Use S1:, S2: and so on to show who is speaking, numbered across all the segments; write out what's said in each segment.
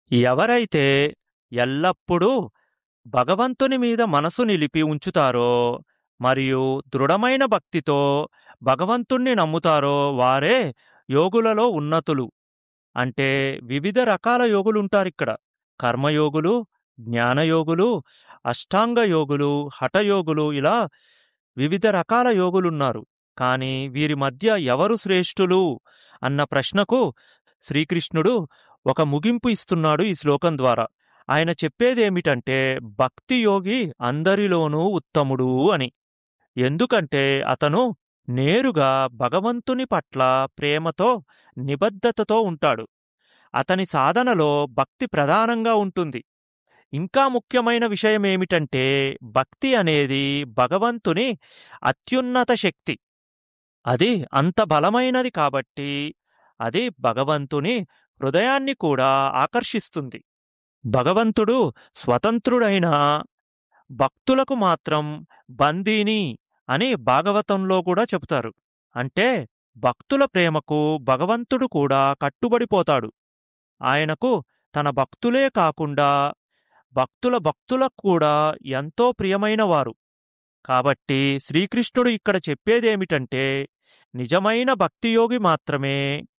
S1: ఎవరైతే ఎల్లప్పుడూ భగవంతుని మీద మనసు నిలిపి ఉంచుతారో మరియు దృఢమైన భక్తితో భగవంతుణ్ణి నమ్ముతారో వారే యోగులలో ఉన్నతులు అంటే వివిధ రకాల యోగులుంటారిక్కడ కర్మయోగులు జ్ఞానయోగులు అష్టాంగ యోగులు హఠయోగులు ఇలా వివిధ రకాల యోగులున్నారు కాని వీరి మధ్య ఎవరు శ్రేష్ఠులు అన్న ప్రశ్నకు శ్రీకృష్ణుడు ఒక ముగింపు ఇస్తున్నాడు ఈ శ్లోకం ద్వారా ఆయన చెప్పేదేమిటంటే భక్తి యోగి అందరిలోనూ ఉత్తముడు అని ఎందుకంటే అతను నేరుగా భగవంతుని పట్ల ప్రేమతో నిబద్ధతతో ఉంటాడు అతని సాధనలో భక్తి ప్రధానంగా ఉంటుంది ఇంకా ముఖ్యమైన విషయమేమిటంటే భక్తి అనేది భగవంతుని అత్యున్నత శక్తి అది అంత బలమైనది కాబట్టి అది భగవంతుని హృదయాన్ని కూడా ఆకర్షిస్తుంది భగవంతుడు స్వతంత్రుడైన భక్తులకు మాత్రం బందీని అని భాగవతంలో కూడా చెబుతారు అంటే భక్తుల ప్రేమకు భగవంతుడు కూడా కట్టుబడిపోతాడు ఆయనకు తన భక్తులే కాకుండా భక్తుల భక్తులకు కూడా ఎంతో ప్రియమైనవారు కాబట్టి శ్రీకృష్ణుడు ఇక్కడ చెప్పేదేమిటంటే నిజమైన భక్తియోగి మాత్రమే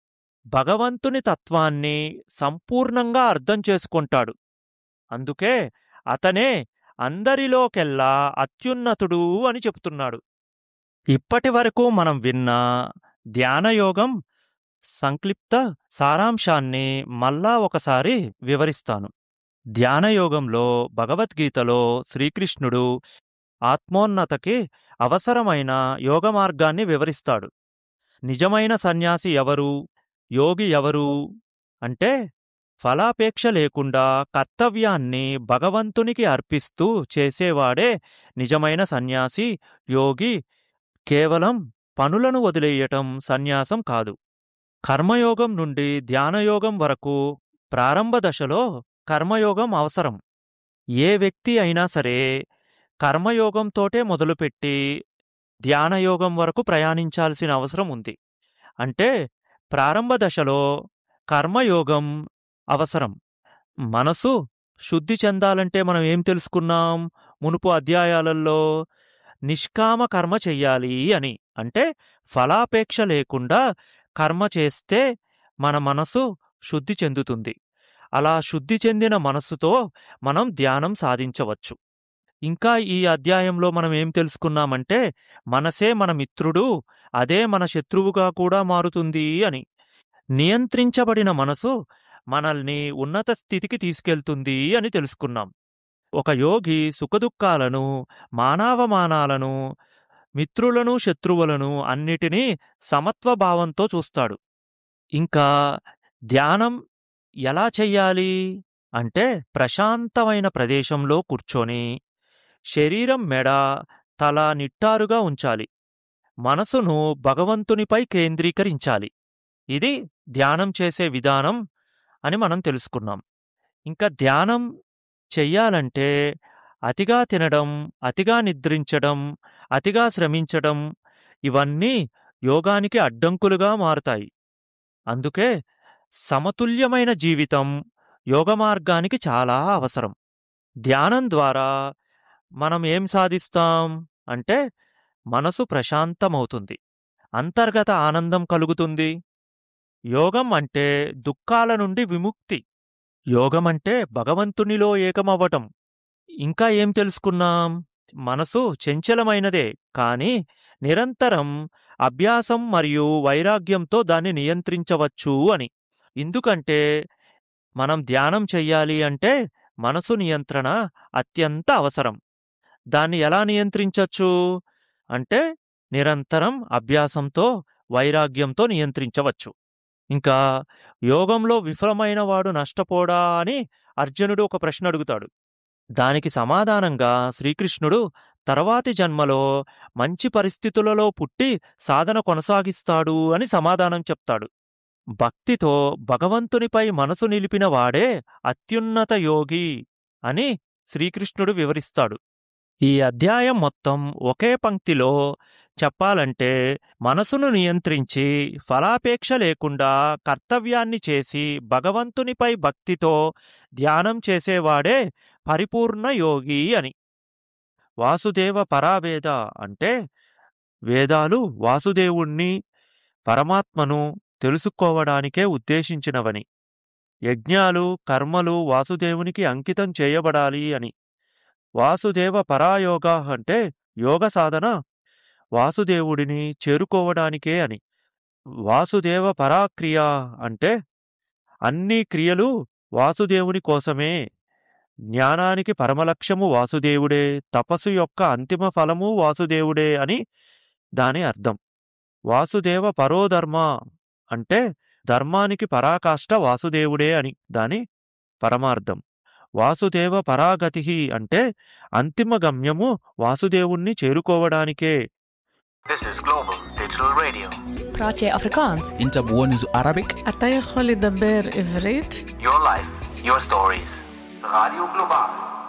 S1: భగవంతుని తత్వాన్ని సంపూర్ణంగా అర్థం చేసుకుంటాడు అందుకే అతనే అందరిలోకెల్లా అత్యున్నతుడు అని చెప్తున్నాడు ఇప్పటి వరకు మనం విన్న ధ్యానయోగం సంక్లిప్త సారాంశాన్ని మళ్ళా ఒకసారి వివరిస్తాను ధ్యానయోగంలో భగవద్గీతలో శ్రీకృష్ణుడు ఆత్మోన్నతకి అవసరమైన యోగ మార్గాన్ని వివరిస్తాడు నిజమైన సన్యాసి ఎవరు యోగి ఎవరు అంటే ఫలాపేక్ష లేకుండా కర్తవ్యాన్ని భగవంతునికి అర్పిస్తూ చేసేవాడే నిజమైన సన్యాసి యోగి కేవలం పనులను వదిలేయటం సన్యాసం కాదు కర్మయోగం నుండి ధ్యానయోగం వరకు ప్రారంభ దశలో కర్మయోగం అవసరం ఏ వ్యక్తి అయినా సరే కర్మయోగంతోటే మొదలుపెట్టి ధ్యానయోగం వరకు ప్రయాణించాల్సిన అవసరం ఉంది అంటే ప్రారంభ దశలో కర్మయోగం అవసరం మనసు శుద్ధి చెందాలంటే మనం ఏం తెలుసుకున్నాం మునుపు అధ్యాయాలలో నిష్కామ కర్మ చెయ్యాలి అని అంటే ఫలాపేక్ష లేకుండా కర్మ చేస్తే మన మనసు శుద్ధి చెందుతుంది అలా శుద్ధి చెందిన మనసుతో మనం ధ్యానం సాధించవచ్చు ఇంకా ఈ అధ్యాయంలో మనం ఏం తెలుసుకున్నామంటే మనసే మన మిత్రుడు అదే మన శత్రువుగా కూడా మారుతుంది అని నియంత్రించబడిన మనసు మనల్ని ఉన్నత స్థితికి తీసుకెళ్తుంది అని తెలుసుకున్నాం ఒక యోగి సుఖదుఖాలను మానవమానాలను మిత్రులను శత్రువులను అన్నిటినీ సమత్వభావంతో చూస్తాడు ఇంకా ధ్యానం ఎలా చెయ్యాలి అంటే ప్రశాంతమైన ప్రదేశంలో కూర్చొని శరీరం మెడ తల నిట్టారుగా ఉంచాలి మనసును భగవంతునిపై కేంద్రీకరించాలి ఇది ధ్యానం చేసే విధానం అని మనం తెలుసుకున్నాం ఇంకా ధ్యానం చెయ్యాలంటే అతిగా తినడం అతిగా నిద్రించడం అతిగా శ్రమించడం ఇవన్నీ యోగానికి అడ్డంకులుగా మారుతాయి అందుకే సమతుల్యమైన జీవితం యోగ మార్గానికి చాలా అవసరం ధ్యానం ద్వారా మనం ఏం సాధిస్తాం అంటే మనసు ప్రశాంతమవుతుంది అంతర్గత ఆనందం కలుగుతుంది యోగం అంటే దుఃఖాల నుండి విముక్తి యోగం అంటే భగవంతునిలో ఏకమవ్వటం ఇంకా ఏం తెలుసుకున్నాం మనసు చంచలమైనదే కాని నిరంతరం అభ్యాసం మరియు వైరాగ్యంతో దాన్ని నియంత్రించవచ్చు అని ఎందుకంటే మనం ధ్యానం చెయ్యాలి అంటే మనసు నియంత్రణ అత్యంత అవసరం దాన్ని ఎలా నియంత్రించచ్చు అంటే నిరంతరం అభ్యాసంతో వైరాగ్యంతో నియంత్రించవచ్చు ఇంకా యోగంలో విఫలమైన వాడు నష్టపోడా అని అర్జునుడు ఒక ప్రశ్న అడుగుతాడు దానికి సమాధానంగా శ్రీకృష్ణుడు తర్వాతి జన్మలో మంచి పరిస్థితులలో పుట్టి సాధన కొనసాగిస్తాడు అని సమాధానం చెప్తాడు భక్తితో భగవంతునిపై మనసు నిలిపిన వాడే అత్యున్నత యోగి అని శ్రీకృష్ణుడు వివరిస్తాడు ఈ అధ్యాయం మొత్తం ఒకే పంక్తిలో చెప్పాలంటే మనసును నియంత్రించి ఫలాపేక్ష లేకుండా కర్తవ్యాన్ని చేసి భగవంతునిపై భక్తితో ధ్యానం చేసేవాడే పరిపూర్ణ యోగి అని వాసుదేవ పరావేద అంటే వేదాలు వాసుదేవుణ్ణి పరమాత్మను తెలుసుకోవడానికే ఉద్దేశించినవని యజ్ఞాలు కర్మలు వాసుదేవునికి అంకితం చేయబడాలి అని వాసుదేవ పరాయోగ అంటే యోగ సాధన వాసుదేవుడిని చేరుకోవడానికే అని వాసుదేవ పరాక్రియ అంటే అన్ని క్రియలు వాసుదేవుని కోసమే జ్ఞానానికి పరమలక్ష్యము వాసుదేవుడే తపస్సు యొక్క అంతిమ ఫలము వాసుదేవుడే అని దాని అర్థం వాసుదేవ పరోధర్మ అంటే ధర్మానికి పరాకాష్ట వాసుదేవుడే అని దాని పరమార్థం వాసుదేవ పరాగతి అంటే అంతిమ గమ్యము వాసుదేవుణ్ణి చేరుకోవడానికే
S2: This is Global Digital Radio.
S3: praat jy Afrikaans?
S4: انت بونز Arabic
S5: אתה יכול לדבר עברית?
S2: Your life, your stories. Radio Global.